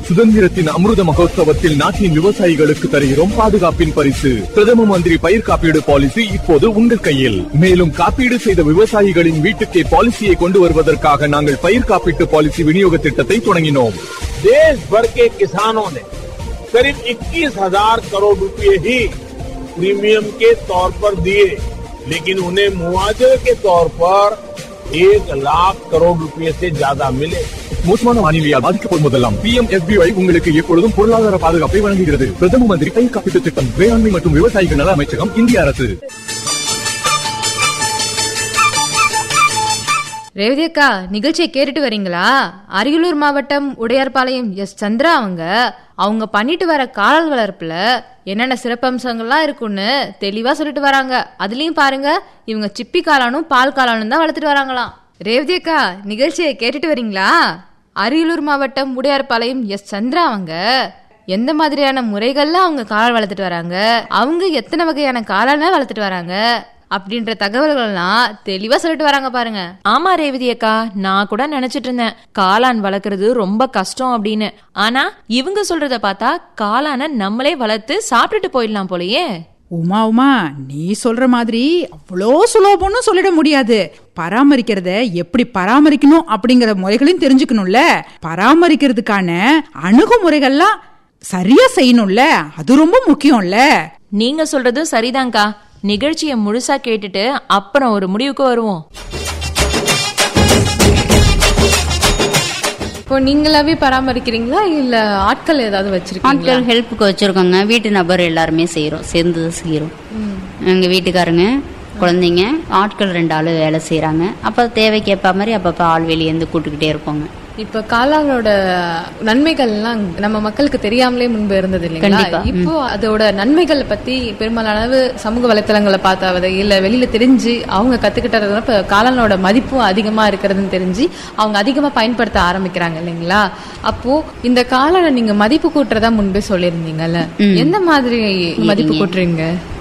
சுதந்திரத்தின் அமிர்த மகோத்சவத்தில் நாட்டின் விவசாயிகளுக்கு தருகிறோம் பாதுகாப்பின் பரிசு பிரதம மந்திரி பயிர் காப்பீடு பாலிசி இப்போது உங்கள் கையில் மேலும் காப்பீடு செய்த விவசாயிகளின் வீட்டுக்கே பாலிசியை கொண்டு வருவதற்காக நாங்கள் பயிர் காப்பீட்டு பாலிசி விநியோக திட்டத்தை தொடங்கினோம் देश भर के किसानों ने करीब 21,000 करोड़ रुपए ही प्रीमियम के तौर पर दिए लेकिन उन्हें मुआवजे के तौर पर एक लाख करोड़ रुपए से ज्यादा मिले மோசமான வானிலையால் பாதிக்கப்படும் போதெல்லாம் பி எம் உங்களுக்கு எப்பொழுதும் பொருளாதார பாதுகாப்பை வழங்குகிறது பிரதம மந்திரி பயிர் காப்பீட்டு திட்டம் வேளாண்மை மற்றும் விவசாயிகள் நல அமைச்சகம் இந்திய அரசு ரேவதி அக்கா நிகழ்ச்சியை கேட்டுட்டு வரீங்களா அரியலூர் மாவட்டம் உடையார்பாளையம் எஸ் சந்திரா அவங்க அவங்க பண்ணிட்டு வர காளான் வளர்ப்புல என்னென்ன சிறப்பம்சங்கள்லாம் இருக்குன்னு தெளிவா சொல்லிட்டு வராங்க அதுலயும் பாருங்க இவங்க சிப்பி காளானும் பால் காளானும் தான் வளர்த்துட்டு வராங்களாம் ரேவதி அக்கா நிகழ்ச்சியை கேட்டுட்டு வரீங்களா அரியலூர் மாவட்டம் உடையார்பாளையம் எஸ் சந்திரா அவங்க எந்த மாதிரியான முறைகள்ல அவங்க காளான் வளர்த்துட்டு வராங்க அவங்க எத்தனை வகையான காளானை வளர்த்துட்டு வராங்க அப்படின்ற தகவல்கள்லாம் தெளிவா சொல்லிட்டு வராங்க பாருங்க ஆமா ரேவதி அக்கா நான் கூட நினைச்சிட்டு இருந்தேன் காளான் வளர்க்கறது ரொம்ப கஷ்டம் அப்படின்னு ஆனா இவங்க சொல்றத பார்த்தா காளானை நம்மளே வளர்த்து சாப்பிட்டுட்டு போயிடலாம் போலயே உமா உமா நீ சொல்ற மாதிரி அவ்வளோ சுலபம்னு சொல்லிட முடியாது பராமரிக்கிறத எப்படி பராமரிக்கணும் அப்படிங்கிற முறைகளையும் தெரிஞ்சுக்கணும்ல பராமரிக்கிறதுக்கான அணுகுமுறைகள்லாம் சரியா செய்யணும்ல அது ரொம்ப முக்கியம்ல நீங்க சொல்றதும் சரிதான்க்கா நிகழ்ச்சியை முழுசா கேட்டுட்டு அப்புறம் ஒரு முடிவுக்கு வருவோம் இப்போ நீங்களாவே பராமரிக்கிறீங்களா இல்ல ஆட்கள் ஏதாவது வச்சிருக்கீங்களா ஆட்கள் ஹெல்ப்புக்கு வச்சிருக்கோங்க வீட்டு நபர் எல்லாருமே செய்கிறோம் சேர்ந்து தான் செய்கிறோம் எங்கள் வீட்டுக்காரங்க குழந்தைங்க ஆட்கள் ரெண்டு ஆள் வேலை செய்கிறாங்க அப்போ தேவைக்கு ஏற்ற மாதிரி அப்பப்போ ஆள் வெளியேந்து கூட்டுக்கிட்டே இருப்போங்க இப்ப காளானோட நன்மைகள்லாம் நம்ம மக்களுக்கு தெரியாமலே முன்பு இருந்தது இல்லைங்களா கண்டிப்பா. இப்போ அதோட நன்மைகள் பத்தி பெரும்பாலான அளவு சமூக வலைத்தளங்களை பார்த்தாவது இல்ல வெளியில தெரிஞ்சு அவங்க கத்துக்கிட்டதுனால இப்ப காளானோட மதிப்பும் அதிகமா இருக்கிறதுன்னு தெரிஞ்சு அவங்க அதிகமா பயன்படுத்த ஆரம்பிக்கிறாங்க இல்லைங்களா அப்போ இந்த காளானை நீங்க மதிப்பு கூட்டுறதா முன்பே சொல்லியிருந்தீங்கல்ல எந்த மாதிரி மதிப்பு கூட்டுறீங்க